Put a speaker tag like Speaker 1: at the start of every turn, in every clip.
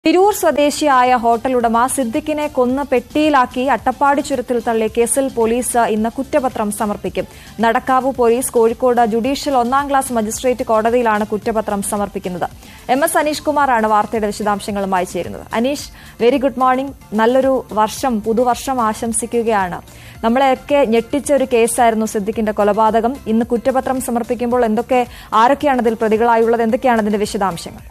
Speaker 1: തിരൂർ സ്വദേശിയായ ഹോട്ടൽ ഉടമ സിദ്ദിഖിനെ കൊന്ന് പെട്ടിയിലാക്കി അട്ടപ്പാടി ചുരത്തിൽ തള്ളിയ കേസിൽ പോലീസ് ഇന്ന് കുറ്റപത്രം സമർപ്പിക്കും നടക്കാവ് പോലീസ് കോഴിക്കോട് ജുഡീഷ്യൽ ഒന്നാം ക്ലാസ് മജിസ്ട്രേറ്റ് കോടതിയിലാണ് കുറ്റപത്രം സമർപ്പിക്കുന്നത് എം എസ് അനീഷ് കുമാറാണ് വാർത്തയുടെ വിശദാംശങ്ങളുമായി ചേരുന്നത് അനീഷ് വെരി ഗുഡ് മോർണിംഗ് നല്ലൊരു വർഷം പുതുവർഷം ആശംസിക്കുകയാണ് നമ്മളെയൊക്കെ ഞെട്ടിച്ച ഒരു കേസായിരുന്നു സിദ്ദിഖിന്റെ കൊലപാതകം ഇന്ന് കുറ്റപത്രം സമർപ്പിക്കുമ്പോൾ എന്തൊക്കെ ആരൊക്കെയാണ് ഇതിൽ പ്രതികളായുള്ളത് എന്തൊക്കെയാണ് അതിന്റെ വിശദാംശങ്ങൾ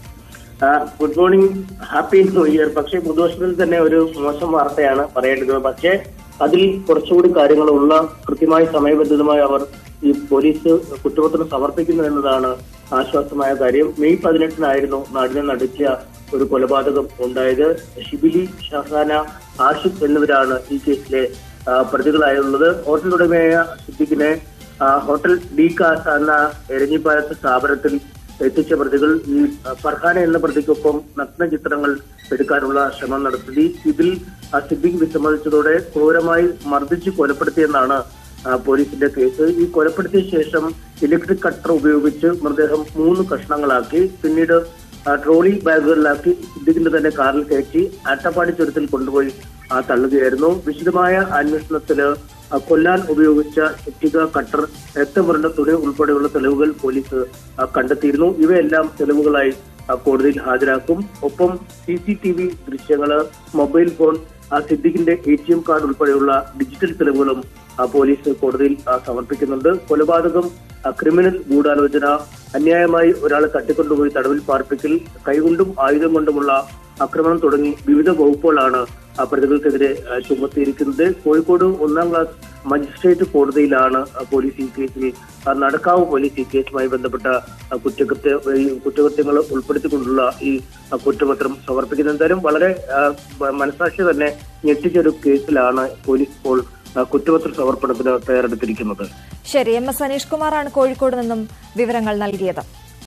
Speaker 2: ആ, good morning happy new year പക്ഷേ പുതുവർഷത്തിൽ തന്നെ ഒരു മോശം വാർത്തയാണ് പറയേണ്ടത് പക്ഷേ അതിൽ കുറച്ചുകൂടി കാര്യങ്ങളുള്ള കൃത്യമായി സമയബന്ധിതമായി അവർ ഈ പോലീസ് കുറ്റപത്രം സമർപ്പിക്കുന്നു എന്നതാണ് ആശ്വാസമായ കാര്യം മെയ് പതിനെട്ടിനായിരുന്നു നാടിനെ നടുക്കിയ ഒരു കൊലപാതകം ഉണ്ടായത് ഷിബിലി ഷഹാന ആഷിഖ് എന്നിവരാണ് ഈ കേസിലെ ആ, പ്രതികളായുള്ളത് ഹോട്ടൽ ഉടമയായ സിദ്ദിഖിനെ ആ, ഹോട്ടൽ ഡി കാസ് എന്ന എരഞ്ഞിപ്പാലത്ത് സ്ഥാപനത്തിൽ എത്തിച്ച പ്രതികൾ ഈ ഫർഹാന എന്ന പ്രതിക്കൊപ്പം നഗ്ന ചിത്രങ്ങൾ എടുക്കാനുള്ള ശ്രമം നടത്തി ഇതിൽ ആ സിദ്ദിഖ് വിസമ്മതിച്ചതോടെ ക്രൂരമായി മർദ്ദിച്ച് കൊലപ്പെടുത്തിയെന്നാണ് ആ, പോലീസിന്റെ കേസ് ഈ കൊലപ്പെടുത്തിയ ശേഷം ഇലക്ട്രിക് കട്ടർ ഉപയോഗിച്ച് മൃതദേഹം മൂന്ന് കഷ്ണങ്ങളാക്കി പിന്നീട് ആ, ട്രോളി ബാഗുകളിലാക്കി സിദ്ദിഖിന്റെ തന്നെ കാറിൽ കയറ്റി അട്ടപ്പാടി ചുരത്തിൽ കൊണ്ടുപോയി ആ, തള്ളുകയായിരുന്നു വിശദമായ അന്വേഷണത്തില് ആ, കൊല്ലാൻ ഉപയോഗിച്ച ഇഷ്ടിക കട്ടർ രക്തമുരണ്ട തുണി ഉൾപ്പെടെയുള്ള തെളിവുകൾ പോലീസ് ആ, കണ്ടെത്തിയിരുന്നു ഇവയെല്ലാം തെളിവുകളായി ആ, കോടതിയിൽ ഹാജരാക്കും ഒപ്പം സി സി ടി വി ദൃശ്യങ്ങള് മൊബൈൽ ഫോൺ ആ സിദ്ദിഖിന്റെ എ ടി എം കാർഡ് ഉൾപ്പെടെയുള്ള ഡിജിറ്റൽ തെളിവുകളും ആ, പോലീസ് കോടതിയിൽ ആ, സമർപ്പിക്കുന്നുണ്ട് കൊലപാതകം ആ, ക്രിമിനൽ ഗൂഢാലോചന അന്യായമായി ഒരാളെ തട്ടിക്കൊണ്ടുപോയി തടവിൽ പാർപ്പിക്കൽ കൈകൊണ്ടും ആയുധം കൊണ്ടുമുള്ള ആക്രമണം തുടങ്ങി വിവിധ വകുപ്പുകളാണ് ആ പ്രതികൾക്കെതിരെ ആ, ചുമത്തിയിരിക്കുന്നത് കോഴിക്കോട് ഒന്നാം ക്ലാസ് മജിസ്ട്രേറ്റ് കോടതിയിലാണ് ആ, പോലീസ് ഈ കേസിൽ ആ, നടക്കാവ് പോലീസ് ഈ കേസുമായി ബന്ധപ്പെട്ട ആ, കുറ്റകൃത്യ ഈ കുറ്റകൃത്യങ്ങൾ ഉൾപ്പെടുത്തിക്കൊണ്ടുള്ള ഈ ആ, കുറ്റപത്രം സമർപ്പിക്കുന്നത് എന്തായാലും വളരെ ആ, മനസാക്ഷി തന്നെ ഞെട്ടിച്ചൊരു കേസിലാണ് പോലീസ് ഇപ്പോൾ ആ, കുറ്റപത്ര സമർപ്പണത്തിന് തയ്യാറെടുത്തിരിക്കുന്നത്
Speaker 1: ശരി എം എസ് അനീഷ് കുമാറാണ് കോഴിക്കോട് നിന്നും വിവരങ്ങൾ നൽകിയത്